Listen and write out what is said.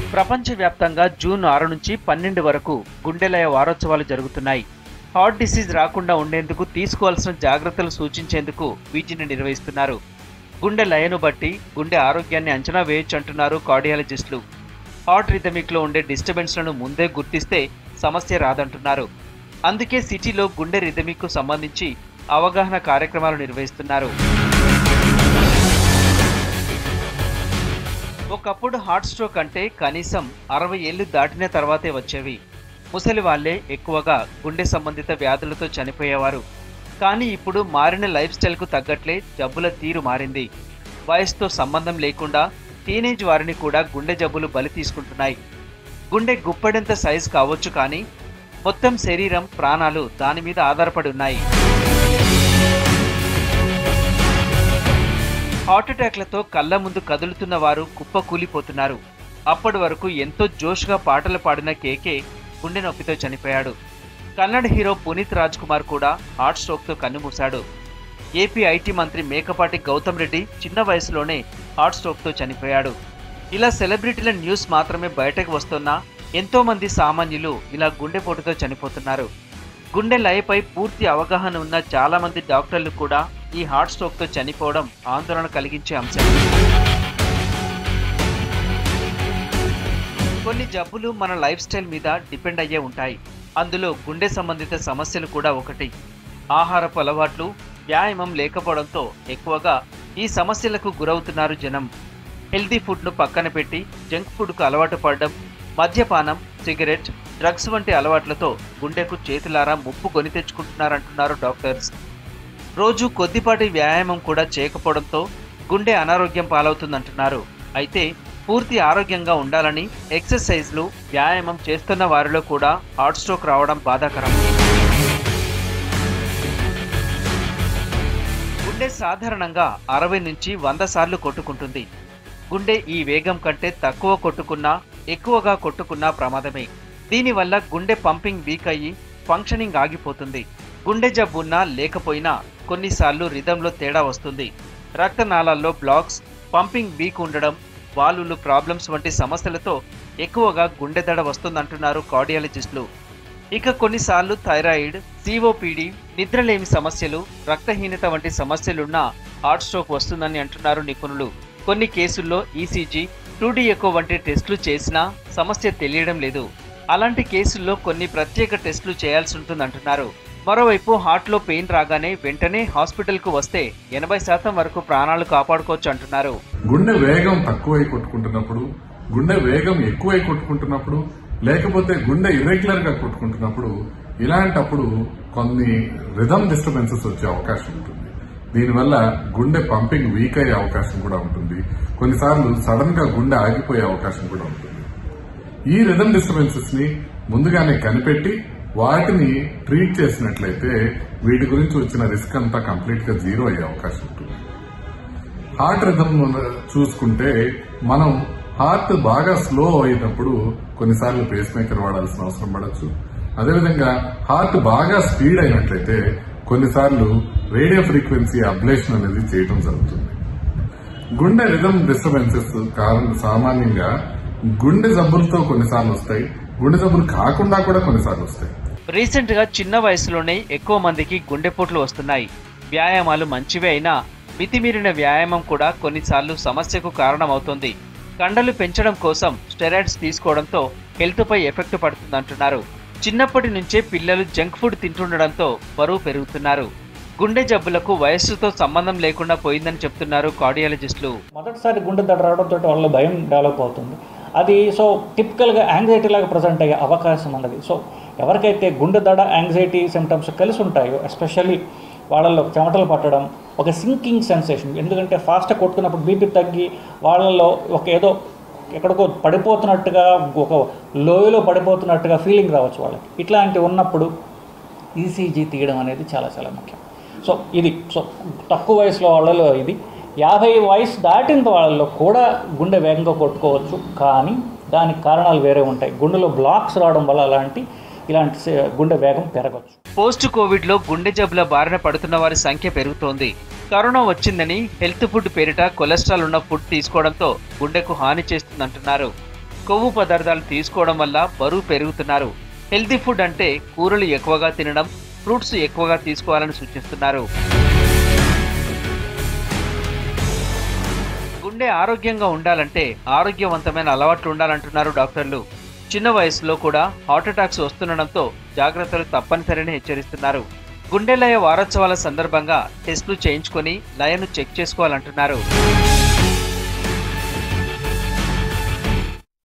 ప్రపంచవ్యాప్తంగా జూన్ ఆరు నుంచి పన్నెండు వరకు గుండెలయ వారోత్సవాలు జరుగుతున్నాయి హార్ట్ డిసీజ్ రాకుండా ఉండేందుకు తీసుకోవాల్సిన జాగ్రత్తలు సూచించేందుకు వీటిని నిర్వహిస్తున్నారు గుండె లయను బట్టి గుండె ఆరోగ్యాన్ని అంచనా వేయొచ్చు అంటున్నారు కార్డియాలజిస్టులు హార్ట్ రిథమిక్లో ఉండే డిస్టర్బెన్స్లను ముందే గుర్తిస్తే సమస్య రాదంటున్నారు అందుకే సిటీలో గుండె రిథమిక్కు సంబంధించి అవగాహన కార్యక్రమాలు నిర్వహిస్తున్నారు ఒకప్పుడు హార్ట్ స్ట్రోక్ అంటే కనీసం అరవై ఏళ్లు దాటిన తర్వాతే వచ్చేవి ముసలి వాళ్ళే ఎక్కువగా గుండె సంబంధిత వ్యాధులతో చనిపోయేవారు కానీ ఇప్పుడు మారిన లైఫ్ స్టైల్కు తగ్గట్లే జబ్బుల తీరు మారింది వయసుతో సంబంధం లేకుండా టీనేజ్ వారిని కూడా గుండె జబ్బులు బలి తీసుకుంటున్నాయి గుండె గుప్పెడంత సైజు కావచ్చు కానీ మొత్తం శరీరం ప్రాణాలు దాని మీద ఆధారపడి ఉన్నాయి హార్ట్ అటాక్లతో కళ్ళ ముందు కదులుతున్న వారు కుప్ప కూలిపోతున్నారు అప్పటి వరకు ఎంతో జోష్గా పాటలు పాడిన కేకే గుండె నొప్పితో చనిపోయాడు కన్నడ హీరో పునీత్ రాజ్ కుమార్ కూడా హార్ట్ స్ట్రోక్తో కన్నుమూశాడు ఏపీ ఐటీ మంత్రి మేకపాటి గౌతమ్ రెడ్డి చిన్న వయసులోనే హార్ట్ స్ట్రోక్తో చనిపోయాడు ఇలా సెలబ్రిటీల న్యూస్ మాత్రమే బయటకు వస్తున్నా ఎంతో మంది సామాన్యులు ఇలా గుండెపోటుతో చనిపోతున్నారు గుండె లయపై పూర్తి అవగాహన ఉన్న చాలా మంది డాక్టర్లు కూడా ఈ హార్ట్ స్ట్రోక్తో చనిపోవడం ఆందోళన కలిగించే అంశం కొన్ని జబ్బులు మన లైఫ్ స్టైల్ మీద డిపెండ్ అయ్యే ఉంటాయి అందులో గుండె సంబంధిత సమస్యలు కూడా ఒకటి ఆహారపు అలవాట్లు వ్యాయామం లేకపోవడంతో ఎక్కువగా ఈ సమస్యలకు గురవుతున్నారు జనం హెల్తీ ఫుడ్ను పక్కన పెట్టి జంక్ ఫుడ్కు అలవాటు పడడం మద్యపానం సిగరెట్ డ్రగ్స్ వంటి అలవాట్లతో గుండెకు చేతులారా ముప్పు కొని తెచ్చుకుంటున్నారంటున్నారు డాక్టర్స్ రోజు కొద్దిపాటి వ్యాయామం కూడా చేయకపోవడంతో గుండె అనారోగ్యం పాలవుతుందంటున్నారు అయితే పూర్తి ఆరోగ్యంగా ఉండాలని ఎక్సర్సైజ్లు వ్యాయామం చేస్తున్న వారిలో కూడా హార్ట్ స్ట్రోక్ రావడం బాధాకరం గుండె సాధారణంగా అరవై నుంచి వంద సార్లు కొట్టుకుంటుంది గుండె ఈ వేగం కంటే తక్కువ కొట్టుకున్నా ఎక్కువగా కొట్టుకున్నా ప్రమాదమే దీనివల్ల గుండె పంపింగ్ వీక్ అయ్యి ఫంక్షనింగ్ ఆగిపోతుంది గుండె జబ్బున్నా లేకపోయినా కొన్నిసార్లు రిధంలో తేడా వస్తుంది రక్తనాళాల్లో బ్లాక్స్ పంపింగ్ వీక్ ఉండడం వాల్వులు ప్రాబ్లమ్స్ వంటి సమస్యలతో ఎక్కువగా గుండె దడ వస్తుందంటున్నారు కార్డియాలజిస్టులు ఇక కొన్నిసార్లు థైరాయిడ్ సిఓపిడి నిద్రలేమి సమస్యలు రక్తహీనత వంటి సమస్యలున్నా హార్ట్ స్ట్రోక్ వస్తుందని అంటున్నారు నిపుణులు కొన్ని కేసుల్లో ఈసీజీ టూడీ ఎకో వంటి టెస్టులు చేసినా సమస్య తెలియడం లేదు అలాంటి కేసుల్లో కొన్ని ప్రత్యేక టెస్టులు చేయాల్సి ఉంటుందంటున్నారు మరోవైపు హార్ట్లో పెయిన్ రాగానే వెంటనే హాస్పిటల్కు వస్తే ఎనభై శాతం వరకు ప్రాణాలు కాపాడుకోవచ్చు అంటున్నారు గుండె వేగం తక్కువై కొట్టుకుంటున్నప్పుడు గుండె వేగం ఎక్కువై కొట్టుకుంటున్నప్పుడు లేకపోతే గుండె ఇర్రెగ్యులర్ గా కొట్టుకుంటున్నప్పుడు ఇలాంటప్పుడు కొన్ని రిథమ్ డిస్టర్బెన్సెస్ వచ్చే అవకాశం ఉంటుంది దీనివల్ల గుండె పంపింగ్ వీక్ అయ్యే అవకాశం కూడా ఉంటుంది కొన్నిసార్లు సడన్ గా గుండె ఆగిపోయే అవకాశం కూడా ఉంటుంది ఈ రిథమ్ డిస్టర్బెన్సెస్ ని ముందుగానే కనిపెట్టి వాటిని ట్రీట్ చేసినట్లయితే వీటి గురించి వచ్చిన రిస్క్ అంతా కంప్లీట్ గా జీరో అయ్యే అవకాశం ఉంటుంది హార్ట్ రిథమ్ చూసుకుంటే మనం హార్ట్ బాగా స్లో అయినప్పుడు కొన్నిసార్లు పేస్ మేకర్ వాడాల్సిన అవసరం పడవచ్చు అదేవిధంగా హార్ట్ బాగా స్పీడ్ అయినట్లయితే కొన్నిసార్లు రేడియో ఫ్రీక్వెన్సీ అబ్లేషన్ అనేది చేయడం జరుగుతుంది గుండె రిథమ్ డిస్టర్బెన్సెస్ కారణం సామాన్యంగా గుండె జబ్బులతో కొన్నిసార్లు వస్తాయి గుండె జబ్బులు కాకుండా కూడా కొన్నిసార్లు వస్తాయి రీసెంట్ గా చిన్న వయసులోనే ఎక్కువ మందికి గుండెపోట్లు వస్తున్నాయి వ్యాయామాలు మంచివే అయినా మితిమీరిన వ్యాయామం కూడా కొన్నిసార్లు సమస్యకు కారణమవుతుంది కండలు పెంచడం కోసం స్టెరాయిడ్స్ తీసుకోవడంతో హెల్త్ పై ఎఫెక్ట్ పడుతుందంటున్నారు చిన్నప్పటి నుంచే పిల్లలు జంక్ ఫుడ్ తింటుండడంతో బరువు పెరుగుతున్నారు గుండె జబ్బులకు వయస్సుతో సంబంధం లేకుండా పోయిందని చెప్తున్నారు కార్డియాలజిస్టులు మొదటిసారి గుండె దడ రావడంతో వాళ్ళ భయం డెవలప్ అవుతుంది అది సో టిపికల్గా యాంగ్జైటీ లాగా ప్రజెంట్ అయ్యే అవకాశం ఉన్నది సో ఎవరికైతే గుండె దడ యాంగ్జైటీ సిమ్టమ్స్ కలిసి ఉంటాయో ఎస్పెషల్లీ వాళ్ళల్లో చెమటలు పట్టడం ఒక సింకింగ్ సెన్సేషన్ ఎందుకంటే ఫాస్ట్గా కొట్టుకున్నప్పుడు బీపీ తగ్గి వాళ్ళల్లో ఒక ఏదో ఎక్కడికో పడిపోతున్నట్టుగా ఒక లోయలో పడిపోతున్నట్టుగా ఫీలింగ్ రావచ్చు వాళ్ళకి ఇట్లాంటివి ఉన్నప్పుడు ఈసీజీ తీయడం అనేది చాలా చాలా ముఖ్యం సో ఇది సో తక్కువ వయసులో వాళ్ళలో ఇది యాభై వయసు దాటిన వాళ్ళలో కూడా గుండె వేగంగా కొట్టుకోవచ్చు కానీ దానికి కారణాలు వేరే ఉంటాయి గుండెలో బ్లాక్స్ రావడం వల్ల అలాంటి ఇలాంటి సే- గుండె వేగం పెరగచ్చు పోస్ట్ కోవిడ్ లో గుండె జబ్బుల బారిన పడుతున్న వారి సంఖ్య పెరుగుతోంది కరోనా వచ్చిందని హెల్త్ ఫుడ్ పేరిట కొలెస్ట్రాల్ ఉన్న ఫుడ్ తీసుకోవడంతో గుండెకు హాని చేస్తుందంటున్నారు కొవ్వు పదార్థాలు తీసుకోవడం వల్ల బరువు పెరుగుతున్నారు హెల్తీ ఫుడ్ అంటే కూరలు ఎక్కువగా తినడం ఫ్రూట్స్ ఎక్కువగా తీసుకోవాలని సూచిస్తున్నారు గుండె ఆరోగ్యంగా ఉండాలంటే ఆరోగ్యవంతమైన అలవాట్లు ఉండాలంటున్నారు డాక్టర్లు చిన్న వయసులో కూడా హార్ట్ అటాక్స్ వస్తుండడంతో జాగ్రత్తలు తప్పనిసరిని హెచ్చరిస్తున్నారు గుండె లయ వారోత్సవాల సందర్భంగా టెస్టులు చేయించుకొని లయను చెక్ చేసుకోవాలంటున్నారు